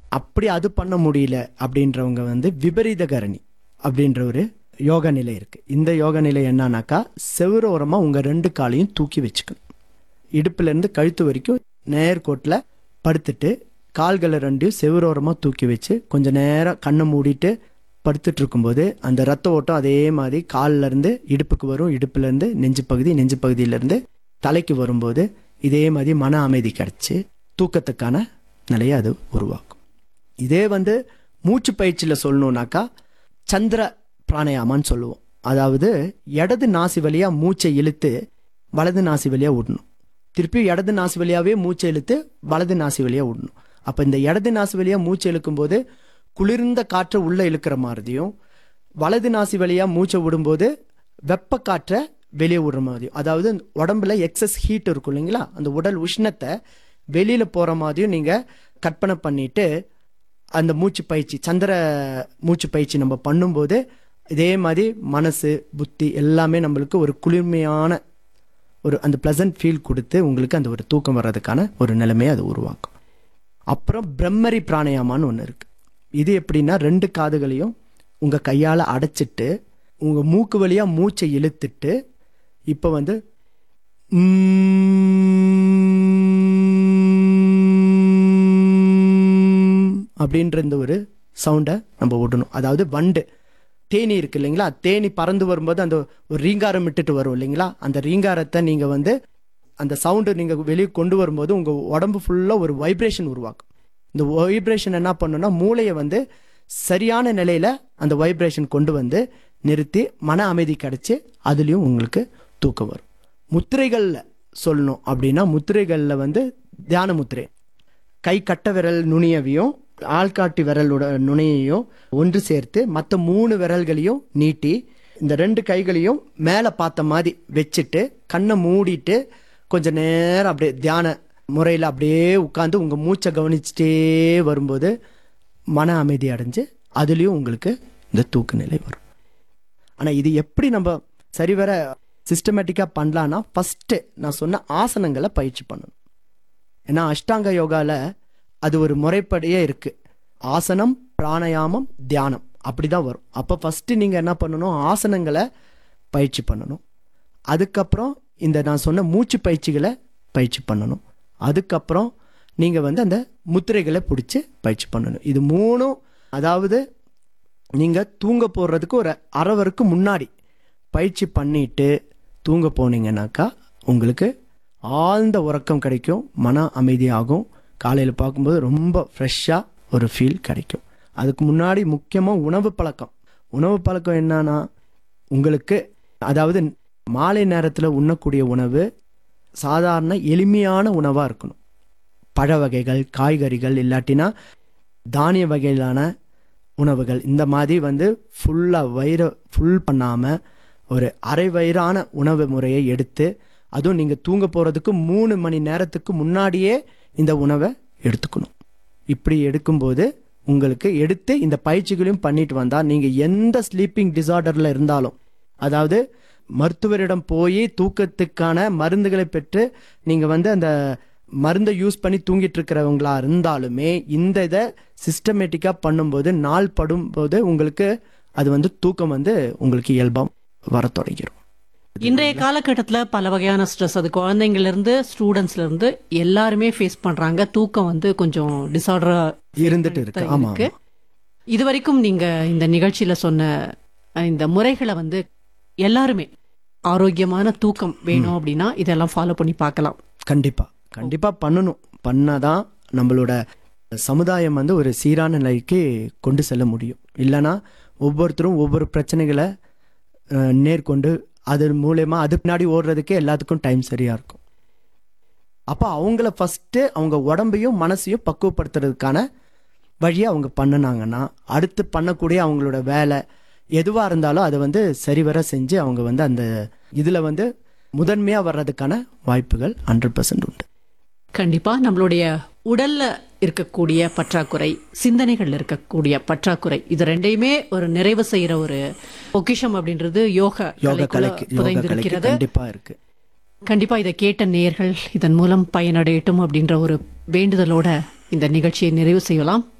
அப்படி அது பண்ண முடியல அப்படின்றவங்க வந்து விபரீத கரணி அப்படின்ற ஒரு யோக நிலை இருக்கு இந்த யோக நிலை என்னன்னாக்கா செவ்வரோரமா உங்க ரெண்டு காலையும் தூக்கி வச்சுக்கணும் இடுப்புல இருந்து கழுத்து வரைக்கும் நேர்கோட்டில் படுத்துட்டு கால்களை ரெண்டையும் செவ்வரோரமா தூக்கி வச்சு கொஞ்ச நேரம் கண்ணை மூடிட்டு படுத்துட்டு இருக்கும்போது அந்த ரத்த ஓட்டம் அதே மாதிரி கால்ல இருந்து இடுப்புக்கு வரும் இடுப்புல இருந்து நெஞ்சு பகுதி நெஞ்சு பகுதியில இருந்து தலைக்கு வரும்போது இதே மாதிரி மன அமைதி கிடைச்சு தூக்கத்துக்கான நிலையை அது உருவாக்கும் இதே வந்து மூச்சு பயிற்சியில் சொல்லணும்னாக்கா சந்திர பிராணயாமான்னு சொல்லுவோம் அதாவது இடது நாசி வழியா மூச்சை இழுத்து வலது நாசி வழியா விடணும் திருப்பி இடது நாசி வழியாவே மூச்சை இழுத்து வலது நாசி வழியா விடணும் அப்போ இந்த இடது நாசி வழியா மூச்சை இழுக்கும்போது குளிர்ந்த காற்றை உள்ள இழுக்கிற மாதிரியும் வலது நாசி வழியா மூச்சை விடும்போது வெப்ப காற்றை வெளியே விடுற மாதிரியும் அதாவது உடம்புல எக்ஸஸ் ஹீட் இருக்கும் இல்லைங்களா அந்த உடல் உஷ்ணத்தை வெளியில போற மாதிரியும் நீங்க கற்பனை பண்ணிட்டு அந்த மூச்சு பயிற்சி சந்திர மூச்சு பயிற்சி நம்ம பண்ணும்போது இதே மாதிரி மனசு புத்தி எல்லாமே நம்மளுக்கு ஒரு குளிர்மையான ஒரு அந்த ப்ளசன்ட் ஃபீல் கொடுத்து உங்களுக்கு அந்த ஒரு தூக்கம் வர்றதுக்கான ஒரு நிலைமையை அது உருவாக்கும் அப்புறம் பிரம்மரி பிராணயாமான்னு ஒன்று இருக்கு இது எப்படின்னா ரெண்டு காதுகளையும் உங்கள் கையால் அடைச்சிட்டு உங்கள் மூக்கு வழியாக மூச்சை இழுத்துட்டு இப்போ வந்து உம் அப்படின்ற இந்த ஒரு சவுண்டை நம்ம விடணும் அதாவது வண்டு தேனி இருக்கு இல்லைங்களா தேனி பறந்து வரும்போது அந்த ஒரு ரீங்காரம் விட்டுட்டு வரும் இல்லைங்களா அந்த ரீங்காரத்தை நீங்கள் வந்து அந்த சவுண்டு நீங்கள் வெளியே கொண்டு வரும்போது உங்கள் உடம்பு ஃபுல்லாக ஒரு வைப்ரேஷன் உருவாக்கும் இந்த வைப்ரேஷன் என்ன பண்ணுன்னா மூளையை வந்து சரியான நிலையில் அந்த வைப்ரேஷன் கொண்டு வந்து நிறுத்தி மன அமைதி கிடைச்சி அதுலேயும் உங்களுக்கு தூக்கம் வரும் முத்திரைகளில் சொல்லணும் அப்படின்னா முத்திரைகளில் வந்து தியான முத்திரை கை கட்ட விரல் நுனியவையும் ஆள்காட்டி விரலோட நுனியையும் ஒன்று சேர்த்து மற்ற மூணு விரல்களையும் நீட்டி இந்த ரெண்டு கைகளையும் மேலே பார்த்த மாதிரி வச்சுட்டு கண்ணை மூடிட்டு கொஞ்ச நேரம் அப்படியே தியான முறையில் அப்படியே உட்காந்து உங்கள் மூச்சை கவனிச்சுட்டே வரும்போது மன அமைதி அடைஞ்சு அதுலேயும் உங்களுக்கு இந்த தூக்க நிலை வரும் ஆனால் இது எப்படி நம்ம சரிவர சிஸ்டமேட்டிக்காக பண்ணலான்னா ஃபஸ்ட்டு நான் சொன்ன ஆசனங்களை பயிற்சி பண்ணணும் ஏன்னா அஷ்டாங்க யோகால அது ஒரு முறைப்படியே இருக்கு ஆசனம் பிராணாயாமம் தியானம் அப்படிதான் வரும் அப்போ ஃபர்ஸ்ட் நீங்க என்ன பண்ணணும் ஆசனங்களை பயிற்சி பண்ணணும் அதுக்கப்புறம் இந்த நான் சொன்ன மூச்சு பயிற்சிகளை பயிற்சி பண்ணணும் அதுக்கப்புறம் நீங்க வந்து அந்த முத்திரைகளை பிடிச்சி பயிற்சி பண்ணணும் இது மூணும் அதாவது நீங்க தூங்க போடுறதுக்கு ஒரு அரவருக்கு முன்னாடி பயிற்சி பண்ணிட்டு தூங்க போனீங்கன்னாக்கா உங்களுக்கு ஆழ்ந்த உறக்கம் கிடைக்கும் மன அமைதியாகும் காலையில் பார்க்கும்போது ரொம்ப ஃப்ரெஷ்ஷாக ஒரு ஃபீல் கிடைக்கும் அதுக்கு முன்னாடி முக்கியமாக உணவு பழக்கம் உணவு பழக்கம் என்னன்னா உங்களுக்கு அதாவது மாலை நேரத்தில் உண்ணக்கூடிய உணவு சாதாரண எளிமையான உணவாக இருக்கணும் பழ வகைகள் காய்கறிகள் இல்லாட்டினா தானிய வகையிலான உணவுகள் இந்த மாதிரி வந்து ஃபுல்லாக வயிறை ஃபுல் பண்ணாமல் ஒரு அரை வயிறான உணவு முறையை எடுத்து அதுவும் நீங்கள் தூங்க போகிறதுக்கு மூணு மணி நேரத்துக்கு முன்னாடியே இந்த உணவை எடுத்துக்கணும் இப்படி எடுக்கும்போது உங்களுக்கு எடுத்து இந்த பயிற்சிகளையும் பண்ணிட்டு வந்தால் நீங்கள் எந்த ஸ்லீப்பிங் டிசார்டரில் இருந்தாலும் அதாவது மருத்துவரிடம் போய் தூக்கத்துக்கான மருந்துகளை பெற்று நீங்கள் வந்து அந்த மருந்தை யூஸ் பண்ணி தூங்கிட்டு இருக்கிறவங்களா இருந்தாலுமே இந்த இதை சிஸ்டமேட்டிக்காக பண்ணும்போது நாள் படும்போது உங்களுக்கு அது வந்து தூக்கம் வந்து உங்களுக்கு இயல்பாக வர தொடங்கிடும் இன்றைய காலகட்டத்துல பல வகையான ஸ்ட்ரெஸ் அது குழந்தைங்கள்ல இருந்து ஸ்டூடெண்ட்ஸ்ல இருந்து எல்லாருமே ஃபேஸ் பண்றாங்க தூக்கம் வந்து கொஞ்சம் டிசார்டரா இருந்துட்டு இருக்கு ஆமா இருக்கு இது வரைக்கும் நீங்க இந்த நிகழ்ச்சியில சொன்ன அஹ், இந்த முறைகளை வந்து எல்லாருமே ஆரோக்கியமான தூக்கம் வேணும் அப்படின்னா இதெல்லாம் ஃபாலோ பண்ணி பார்க்கலாம் கண்டிப்பா கண்டிப்பா பண்ணணும் பண்ணாதான் நம்மளோட சமுதாயம் வந்து ஒரு சீரான நிலைக்கு கொண்டு செல்ல முடியும் இல்லைன்னா ஒவ்வொருத்தரும் ஒவ்வொரு பிரச்சனைகளை அஹ், நேர்கொண்டு அது மூலயமா அது பின்னாடி ஓடுறதுக்கே எல்லாத்துக்கும் டைம் சரியா இருக்கும் அப்போ அவங்கள ஃபஸ்ட்டு அவங்க உடம்பையும் மனசையும் பக்குவப்படுத்துறதுக்கான வழியை அவங்க பண்ணுனாங்கன்னா அடுத்து பண்ணக்கூடிய அவங்களோட வேலை எதுவாக இருந்தாலும் அதை வந்து சரிவர செஞ்சு அவங்க வந்து அந்த இதில் வந்து முதன்மையாக வர்றதுக்கான வாய்ப்புகள் ஹண்ட்ரட் பர்சன்ட் உண்டு கண்டிப்பா நம்மளுடைய உடல்ல இருக்கக்கூடிய பற்றாக்குறை சிந்தனைகள்ல இருக்கக்கூடிய பற்றாக்குறை இது ரெண்டையுமே ஒரு நிறைவு செய்யற ஒரு பொக்கிஷம் அப்படின்றது யோக யோகா கலைக்குள்ள கலைக்கு யோகா கலைக்கு புதைந்திருக்கிறது கண்டிப்பாக இருக்கு கண்டிப்பா இதை கேட்ட நேயர்கள் இதன் மூலம் பயனடையட்டும் அப்படின்ற ஒரு வேண்டுதலோட இந்த நிகழ்ச்சியை நிறைவு செய்யலாம்